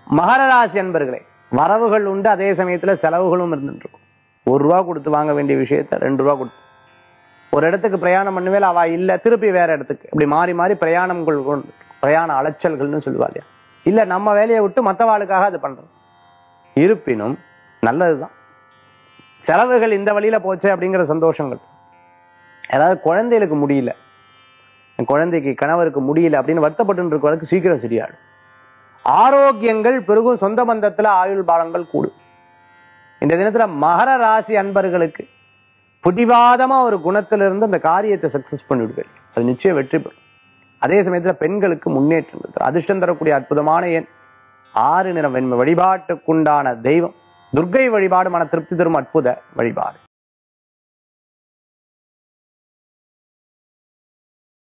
மகர ராசி அன்பர்களே வரவுகள் உண்டு அதே சமயத்துல செலவுகளும் இருந்துட்டு இருக்கும் ஒரு ரூபா கொடுத்து வாங்க வேண்டிய விஷயத்த ரெண்டு ரூபா கொடுத்து ஒரு இடத்துக்கு பிரயாணம் பண்ணுவேல அவ இல்ல திருப்பி வேற இடத்துக்கு இப்படி மாறி மாறி பிரயாணங்கள் கொண்டு பிரயாண அலைச்சல்கள்னு சொல்லுவா இல்லையா இல்ல நம்ம வேலையை விட்டு மற்றவாளுக்காக அது பண்றோம் இருப்பினும் நல்லதுதான் செலவுகள் இந்த வழியில போச்சு அப்படிங்கிற சந்தோஷங்கள் அதாவது குழந்தைகளுக்கு முடியல என் குழந்தைக்கு கணவருக்கு முடியல அப்படின்னு வருத்தப்பட்டு இருக்கவளுக்கு சீக்கிரம் சரியாடும் ஆரோக்கியங்கள் பெருகும் சொந்த பந்தத்துல ஆயுள் பாலங்கள் கூடும் இந்த தினத்துல மகர ராசி அன்பர்களுக்கு புடிவாதமா ஒரு குணத்திலிருந்து அந்த காரியத்தை சக்சஸ் பண்ணிவிடுவேன் அது நிச்சயம் வெற்றி பெறும் அதே சமயத்துல பெண்களுக்கு முன்னேற்றம் இருக்கு அதிர்ஷ்டம் தரக்கூடிய அற்புதமான எண் ஆறு நிறம் வெண்மை வழிபாட்டுக்குண்டான தெய்வம் துர்க்கை வழிபாடு மன திருப்தி தரும் அற்புத வழிபாடு